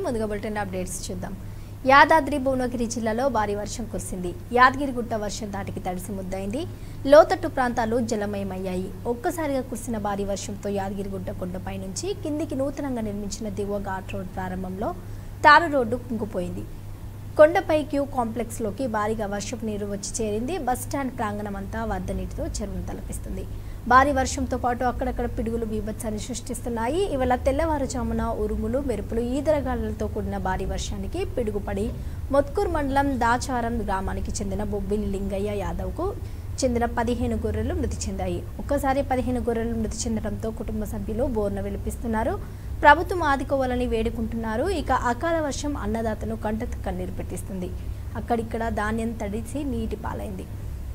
ముందుగా bulletin updates చూద్దాం యాదాద్రి భువనగిరి జిల్లాలో భారీ వర్షం కురిసింది యాదగిరిగుట్ట వర్షం దాటికి తడిసి ముద్దయింది లోతట్టు ప్రాంతాలు జలమయమయ్యాయి ఒక్కసారిగా కురిసిన భారీ వర్షంతో యాదగిరిగుట్ట కొండపై నుంచి కిందికి నూతనంగా నిర్మించిన దిగువ ఘాట్ రోడ్ ప్రారంభంలో తారు రోడ్డు కుంగిపోయింది కొండపై క్యూ కాంప్లెక్స్లోకి భారీగా వర్షపు నీరు వచ్చి చేరింది బస్ స్టాండ్ ప్రాంగణం అంతా వరద నీటితో చెరువును తలపిస్తుంది భారీ వర్షంతో పాటు అక్కడక్కడ పిడుగులు బీభత్సాన్ని సృష్టిస్తున్నాయి ఇవాళ తెల్లవారుజామున ఉరుములు మెరుపులు ఈదరగాళ్లతో కూడిన భారీ వర్షానికి పిడుగుపడి మొత్కూర్ మండలం దాచారం గ్రామానికి చెందిన బొబ్బిలి లింగయ్య యాదవ్కు చెందిన పదిహేను గొర్రెలు మృతి చెందాయి ఒక్కసారి పదిహేను గొర్రెలు మృతి చెందడంతో కుటుంబ సభ్యులు బోర్న విలిపిస్తున్నారు ప్రభుత్వం ఆదుకోవాలని వేడుకుంటున్నారు ఇక అకాల వర్షం అన్నదాతను కంట కన్నీరు పెట్టిస్తుంది అక్కడిక్కడ ధాన్యం తడిసి నీటి పాలైంది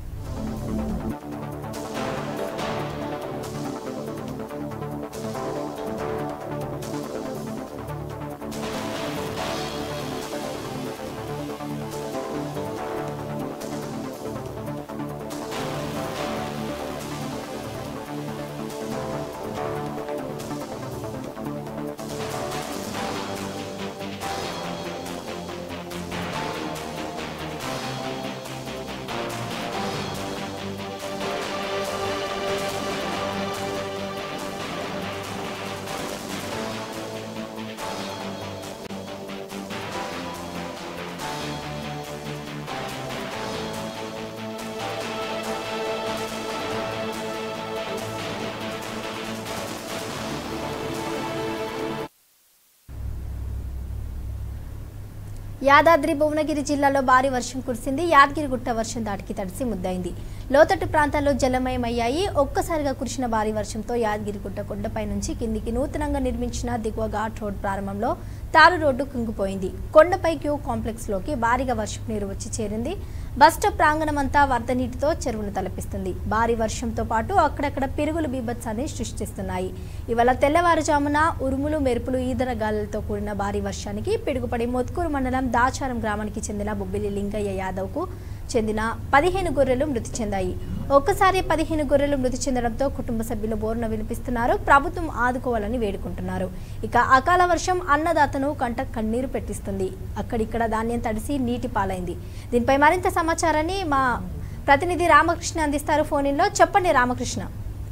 యాదాద్రి భువనగిరి జిల్లాలో భారీ వర్షం కురిసింది యాదగిరిగుట్ట వర్షం దాటికి తడిసి ముద్దయింది లోతట్టు ప్రాంతాల్లో జలమయమయ్యాయి ఒక్కసారిగా కురిసిన భారీ వర్షంతో యాదగిరిగుట్ట కొండపై నుంచి కిందికి నూతనంగా నిర్మించిన దిగువ ఘాట్ రోడ్ ప్రారంభంలో తారు రోడ్డు కుంగిపోయింది కొండపై క్యూ కాంప్లెక్స్లోకి భారీగా వర్షపు నీరు వచ్చి చేరింది బస్టాప్ ప్రాంగణం అంతా వరద నీటితో చెరువును తలపిస్తుంది భారీ వర్షంతో పాటు అక్కడక్కడ పిరుగులు బీభత్సాన్ని సృష్టిస్తున్నాయి ఇవాళ తెల్లవారుజామున ఉరుములు మెరుపులు ఈదర గాలులతో కూడిన భారీ వర్షానికి పిడుగుపడి మొత్కూరు మండలం దాచారం గ్రామానికి చెందిన బొబ్బిలి లింగయ్య యాదవ్కు చెందిన పదిహేను గొర్రెలు మృతి చెందాయి ఒక్కసారి పదిహేను గొర్రెలు మృతి చెందడంతో కుటుంబ సభ్యులు బోర్న వినిపిస్తున్నారు ప్రభుత్వం ఆదుకోవాలని వేడుకుంటున్నారు ఇక అకాల వర్షం అన్నదాతను కంట కన్నీరు పెట్టిస్తుంది అక్కడిక్కడ ధాన్యం తడిసి నీటి పాలైంది దీనిపై మరింత సమాచారాన్ని మా ప్రతినిధి రామకృష్ణ అందిస్తారు ఫోన్ ఇన్లో చెప్పండి రామకృష్ణ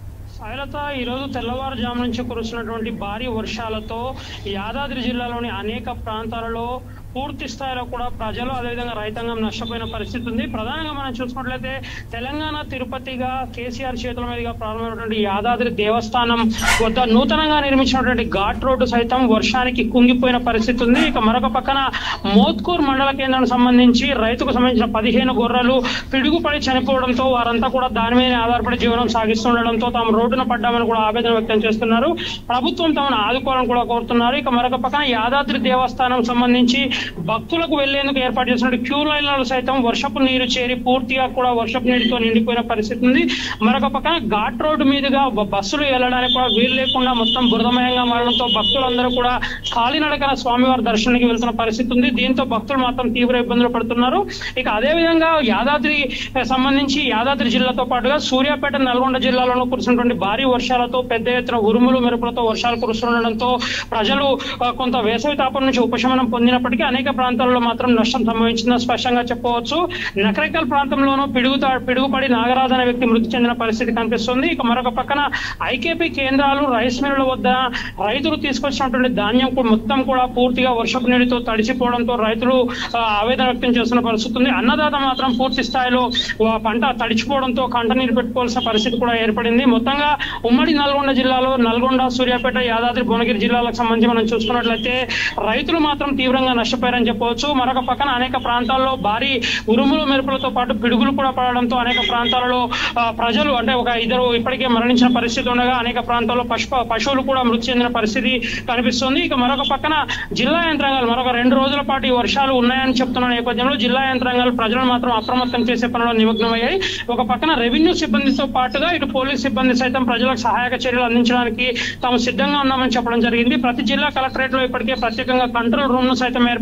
సాయిలత ఈరోజు తెల్లవారుజాము నుంచి కురుస్తున్నటువంటి భారీ వర్షాలతో యాదాద్రి జిల్లాలోని అనేక ప్రాంతాలలో పూర్తి స్థాయిలో కూడా ప్రజలు అదేవిధంగా రైతాంగం నష్టపోయిన పరిస్థితి ఉంది ప్రధానంగా మనం చూసుకున్నట్లయితే తెలంగాణ తిరుపతిగా కేసీఆర్ చేతుల మీదుగా ప్రారంభమైనటువంటి యాదాద్రి దేవస్థానం వద్ద నూతనంగా నిర్మించినటువంటి ఘాట్ రోడ్డు సైతం వర్షానికి కుంగిపోయిన పరిస్థితి ఉంది ఇక మరొక పక్కన మోత్కూర్ మండల కేంద్రానికి సంబంధించి రైతుకు సంబంధించిన పదిహేను గొర్రెలు పిడుగుపడి చనిపోవడంతో వారంతా కూడా దాని మీద ఆధారపడి జీవనం సాగిస్తుండడంతో తాము రోడ్డున పడ్డామని కూడా ఆవేదన వ్యక్తం చేస్తున్నారు ప్రభుత్వం తమను ఆదుకోవాలని కూడా కోరుతున్నారు ఇక మరొక పక్కన యాదాద్రి దేవస్థానం సంబంధించి భక్తులకు వెళ్లేందుకు ఏర్పాటు చేసిన క్యూ లైన్లలో సైతం వర్షపు నీరు చేరి పూర్తిగా కూడా వర్షపు నీటితో నిండిపోయిన పరిస్థితి ఉంది మరొక పక్కన ఘాట్ రోడ్డు మీదుగా బ- బస్సులు వెళ్ళడానికి కూడా వీలు లేకుండా మొత్తం బురదమయంగా మారడంతో భక్తులందరూ కూడా కాలినడకన స్వామివారి దర్శనానికి వెళ్తున్న పరిస్థితి ఉంది దీంతో భక్తులు మాత్రం తీవ్ర ఇబ్బందులు పడుతున్నారు ఇక అదే విధంగా యాదాద్రి eh, సంబంధించి యాదాద్రి జిల్లాతో పాటుగా సూర్యాపేట నల్గొండ జిల్లాలోనూ కురిసినటువంటి భారీ వర్షాలతో పెద్ద ఎత్తున ఉరుములు మెరుపులతో వర్షాలు కురుస్తుండడంతో ప్రజలు ఆ, కొంత వేసవి తాపం నుంచి ఉపశమనం పొందినప్పటికీ అనేక ప్రాంతాల్లో మాత్రం నష్టం సంభవించిందని స్పష్టంగా చెప్పవచ్చు నకరేకల్ ప్రాంతంలోనూ పిడుగుతా పిడుగుపడి నాగరాజు అనే వ్యక్తి మృతి చెందిన పరిస్థితి కనిపిస్తుంది ఇక మరొక పక్కన ఐకేపీ కేంద్రాలు రైస్ మిల్లుల వద్ద రైతులు తీసుకొచ్చినటువంటి ధాన్యం కూడా మొత్తం కూడా పూర్తిగా వర్షపు నీటితో తడిసిపోవడంతో రైతులు ఆ, ఆవేదన వ్యక్తం చేస్తున్న పరిస్థితి ఉంది అన్నదాత మాత్రం పూర్తి స్థాయిలో ఆ, పంట తడిచిపోవడంతో కంట నీరు పెట్టుకోవాల్సిన పరిస్థితి కూడా ఏర్పడింది మొత్తంగా ఉమ్మడి నల్గొండ జిల్లాలో నల్గొండ సూర్యాపేట యాదాద్రి భువనగిరి జిల్లాలకు సంబంధించి మనం చూసుకున్నట్లయితే రైతులు మాత్రం తీవ్రంగా నష్టపోయారని చెప్పవచ్చు మరొక పక్కన అనేక ప్రాంతాల్లో భారీ ఉరుములు మెరుపులతో పాటు పిడుగులు కూడా పడడంతో అనేక ప్రాంతాలలో ఆ, ప్రజలు అంటే ఒక ఇద్దరు ఇప్పటికే మరణించిన పరిస్థితి ఉండగా అనేక ప్రాంతాల్లో పశు పశువులు కూడా మృతి చెందిన పరిస్థితి కనిపిస్తుంది ఇక మరొక పక్కన జిల్లా యంత్రాంగాలు మరొక రెండు రోజుల పాటు ఈ వర్షాలు ఉన్నాయని చెప్తున్న నేపథ్యంలో జిల్లా యంత్రాంగాలు ప్రజలను మాత్రం అప్రమత్తం చేసే పనిలో నిమగ్నమయ్యాయి ఒక పక్కన రెవెన్యూ సిబ్బందితో పాటుగా ఇటు పోలీస్ సిబ్బంది సైతం ప్రజలకు సహాయక చర్యలు అందించడానికి తాము సిద్ధంగా ఉన్నామని చెప్పడం జరిగింది ప్రతి జిల్లా కలెక్టరేట్ లో ఇప్పటికే ప్రత్యేకంగా కంట్రోల్ రూమ్ ను సైతం ఏర్పాటు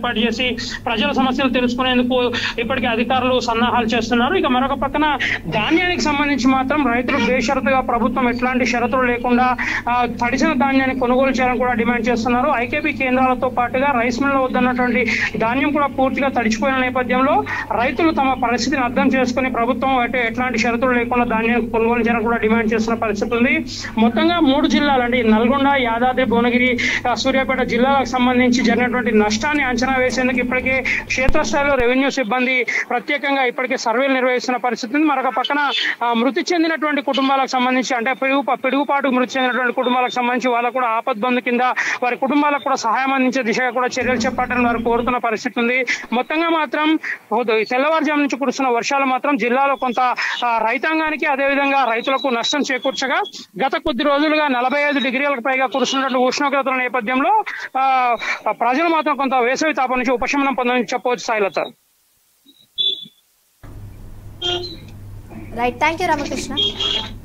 ఏర్పాటు చేసి ప్రజల సమస్యలు తెలుసుకునేందుకు ఇప్పటికే అధికారులు సన్నాహాలు చేస్తున్నారు ఇక మరొక పక్కన ధాన్యానికి సంబంధించి మాత్రం రైతులు బేషరతుగా ప్రభుత్వం ఎట్లాంటి షరతులు లేకుండా ఆ, తడిసిన ధాన్యాన్ని కొనుగోలు చేయాలని కూడా డిమాండ్ చేస్తున్నారు ఐకేపీ కేంద్రాలతో పాటుగా రైస్ మిల్ వద్దన్నటువంటి ధాన్యం కూడా పూర్తిగా తడిచిపోయిన నేపథ్యంలో రైతులు తమ పరిస్థితిని అర్థం చేసుకుని ప్రభుత్వం అంటే ఎట్లాంటి షరతులు లేకుండా ధాన్యం కొనుగోలు చేయాలని కూడా డిమాండ్ చేస్తున్న పరిస్థితి ఉంది మొత్తంగా మూడు జిల్లాలండి నల్గొండ యాదాద్రి భువనగిరి ఆ, సూర్యాపేట జిల్లాలకు సంబంధించి జరిగినటువంటి నష్టాన్ని అంచనా వేసేందుకు ఇప్పటికే క్షేత్రస్థాయిలో రెవెన్యూ సిబ్బంది ప్రత్యేకంగా ఇప్పటికే సర్వేలు నిర్వహిస్తున్న పరిస్థితి ఉంది మరొక పక్కన ఆ, మృతి చెందినటువంటి కుటుంబాలకు సంబంధించి అంటే పిడుగు పిడుగుపాటు మృతి చెందినటువంటి కుటుంబాలకు సంబంధించి వాళ్ళకు కూడా ఆపద్ బంధు కింద వారి కుటుంబాలకు కూడా సహాయం అందించే దిశగా కూడా చర్యలు చేపట్టాలని వారు కోరుతున్న పరిస్థితి ఉంది మొత్తంగా మాత్రం ఉద- తెల్లవారుజాము నుంచి కురుస్తున్న వర్షాలు మాత్రం జిల్లాలో కొంత ఆ, రైతాంగానికి అదేవిధంగా రైతులకు నష్టం చేకూర్చగా గత కొద్ది రోజులుగా నలభై ఐదు డిగ్రీలకు పైగా కురుస్తున్నటువంటి ఉష్ణోగ్రతల నేపథ్యంలో ఆ, ప్రజలు మాత్రం కొంత వేసవి తాపం నుంచి ఉపశమనం పొందని చెప్పవచ్చు Sailatha right thank you Ramakrishna